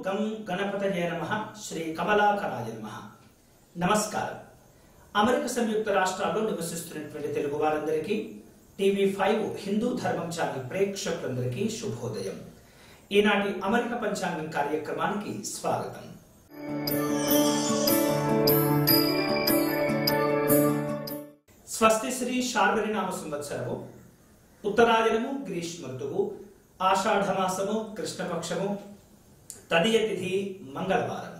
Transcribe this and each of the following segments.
గం గణపతయే నమ శ్రీ కమలాకరాయ నమ నమస్కారం అమెరికా సంయుక్త రాష్ట్రాల్లో నివసిస్తున్నటువంటి తెలుగు వారందరికీ టీవీ ఫైవ్ హిందూ ధర్మం ఛానల్ ప్రేక్షకులందరికీ శుభోదయం ఈనాటి అమెరికా పంచాంగం కార్యక్రమానికి స్వాగతం స్వస్తి శ్రీ శార్వరి నామ సంవత్సరము ఉత్తరాయణము గ్రీష్మ ఋతువు ఆషాఢమాసము కృష్ణపక్షము తదియ తిథి మంగళవారము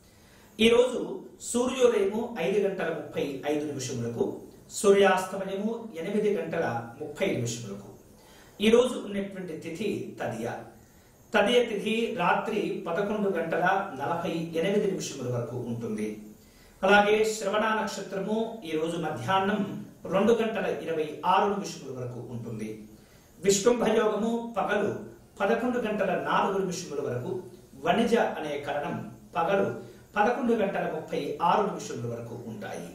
ఈరోజు సూర్యోదయము ఐదు గంటల ముప్పై ఐదు నిమిషములకు సూర్యాస్తమయము ఎనిమిది గంటల ముప్పై నిమిషములకు ఈరోజు ఉన్నటువంటి తిథి తదియ తదియ తిథి రాత్రి పదకొండు గంటల నలభై ఎనిమిది నిమిషముల వరకు ఉంటుంది అలాగే శ్రవణ నక్షత్రము ఈ రోజు మధ్యాహ్నం రెండు గంటల ఇరవై ఆరు నిమిషముల వరకు ఉంటుంది విష్ణుంభయోగము పగలు పదకొండు గంటల నాలుగు నిమిషముల వరకు వణిజ అనే కరణం పగలు పదకొండు గంటల ముప్పై ఆరు నిమిషముల వరకు ఉంటాయి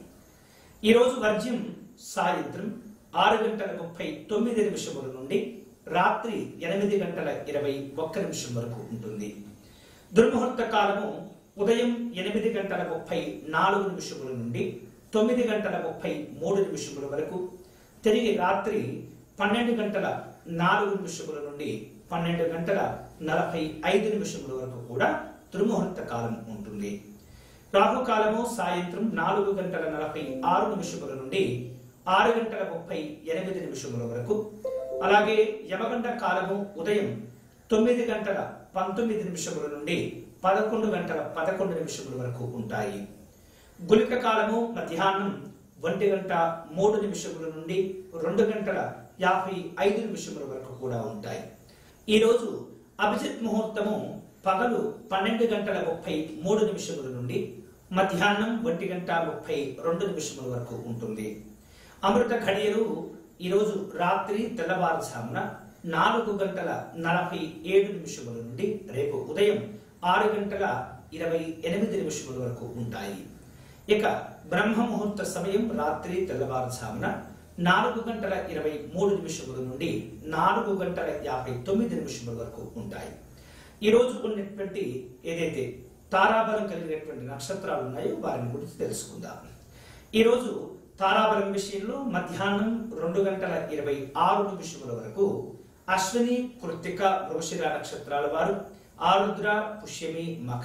ఈ రోజు వర్జ్యం సాయంత్రం ఆరు గంటల ముప్పై తొమ్మిది నిమిషముల నుండి రాత్రి ఎనిమిది గంటల ఇరవై ఒక్క నిమిషం వరకు ఉంటుంది దుర్ముహూర్త కాలము ఉదయం ఎనిమిది గంటల ముప్పై నాలుగు నిమిషముల నుండి తొమ్మిది గంటల ముప్పై మూడు నిమిషముల వరకు తిరిగి రాత్రి పన్నెండు గంటల నాలుగు నిమిషముల నుండి పన్నెండు గంటల నలభై ఐదు నిమిషముల వరకు కూడా దుర్ముహూర్త కాలం ఉంటుంది రాహుకాలము సాయంత్రం నాలుగు గంటల నలభై ఆరు నిమిషముల నుండి ఆరు గంటల ముప్పై ఎనిమిది నిమిషముల వరకు అలాగే యమగండ కాలము ఉదయం తొమ్మిది గంటల పంతొమ్మిది నిమిషముల నుండి పదకొండు గంటల పదకొండు నిమిషముల వరకు ఉంటాయి గులిక కాలము మధ్యాహ్నం ఒంటి గంట మూడు నిమిషముల నుండి రెండు గంటల యాభై ఐదు నిమిషముల వరకు కూడా ఉంటాయి ఈ రోజు అభిజిత్ ముహూర్తము పగలు పన్నెండు గంటల ముప్పై మూడు నిమిషముల నుండి మధ్యాహ్నం ఒంటి గంట ముప్పై రెండు నిమిషముల వరకు ఉంటుంది అమృత ఘడియలు ఈరోజు రాత్రి తెల్లవారుజామున నాలుగు గంటల నలభై ఏడు నిమిషముల నుండి రేపు ఉదయం ఆరు గంటల ఇరవై ఎనిమిది నిమిషముల వరకు ఉంటాయి ఇక బ్రహ్మ ముహూర్త సమయం రాత్రి తెల్లవారుజామున నాలుగు గంటల ఇరవై మూడు నిమిషముల నుండి నాలుగు గంటల యాభై తొమ్మిది నిమిషముల వరకు ఉంటాయి ఈ రోజు ఉన్నటువంటి ఏదైతే తారాబలం కలిగినటువంటి నక్షత్రాలు ఉన్నాయో వారిని గురించి తెలుసుకుందాం ఈ రోజు తారాబలం విషయంలో మధ్యాహ్నం రెండు గంటల ఇరవై ఆరు నిమిషముల వరకు అశ్విని కృత్తిక మృగశిర నక్షత్రాల వారు ఆరుద్ర పుష్యమి మఖ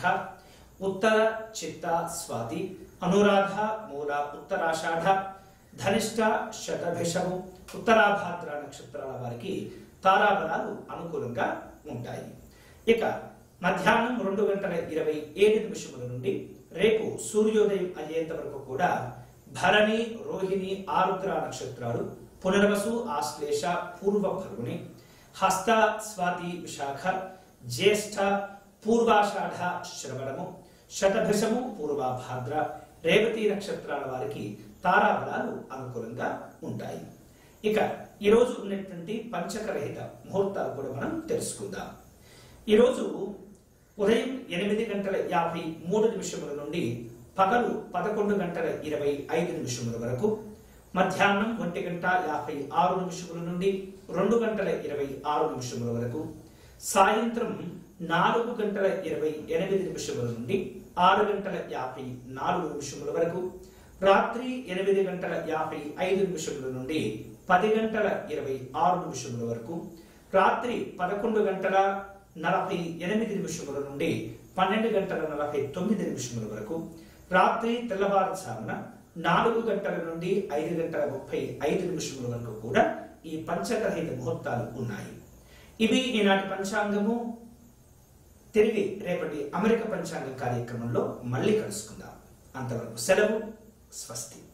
ఉత్తర చిత్త స్వాతి అనురాధ మూల ఉత్తరాషాఢ ధనిష్ట శతభిషము ఉత్తరాభాద్ర నక్షత్రాల వారికి తారాబలాలు అనుకూలంగా ఉంటాయి ఇక మధ్యాహ్నం రెండు గంటల ఇరవై ఏడు నిమిషముల నుండి రేపు సూర్యోదయం అయ్యేంత వరకు కూడా భరణి రోహిణి ఆరుద్ర నక్షత్రాలు పునర్వసు ఆశ్లేష పూర్వ ఫల్గుని హస్త స్వాతి విశాఖ జ్యేష్ఠ పూర్వాషాఢ శ్రవణము శతభిషము పూర్వాభాద్ర రేవతి నక్షత్రాల వారికి తారాబలాలు అనుకూలంగా ఉంటాయి ఇక ఈరోజు ఉన్నటువంటి పంచకరహిత ముహూర్తాలు కూడా మనం తెలుసుకుందాం ఈరోజు ఉదయం ఎనిమిది గంటల యాభై మూడు నిమిషముల నుండి పగలు పదకొండు గంటల ఇరవై ఐదు నిమిషముల వరకు మధ్యాహ్నం ఒంటి గంట యాభై ఆరు నిమిషముల నుండి రెండు గంటల ఇరవై ఆరు నిమిషముల వరకు సాయంత్రం నాలుగు గంటల ఇరవై ఎనిమిది నిమిషముల నుండి ఆరు గంటల యాభై నాలుగు నిమిషముల వరకు రాత్రి ఎనిమిది గంటల యాభై ఐదు నిమిషముల నుండి పది గంటల ఇరవై ఆరు నిమిషముల వరకు రాత్రి పదకొండు గంటల నలభై ఎనిమిది నిమిషముల నుండి పన్నెండు గంటల నలభై తొమ్మిది నిమిషముల వరకు రాత్రి తెల్లవారుజామున నాలుగు గంటల నుండి ఐదు గంటల ముప్పై ఐదు నిమిషముల వరకు కూడా ఈ పంచగ్రహిత ముహూర్తాలు ఉన్నాయి ఇవి ఈనాటి పంచాంగము తిరిగి రేపటి అమెరికా పంచాంగ కార్యక్రమంలో మళ్ళీ కలుసుకుందాం అంతవరకు సెలవు స్వస్తి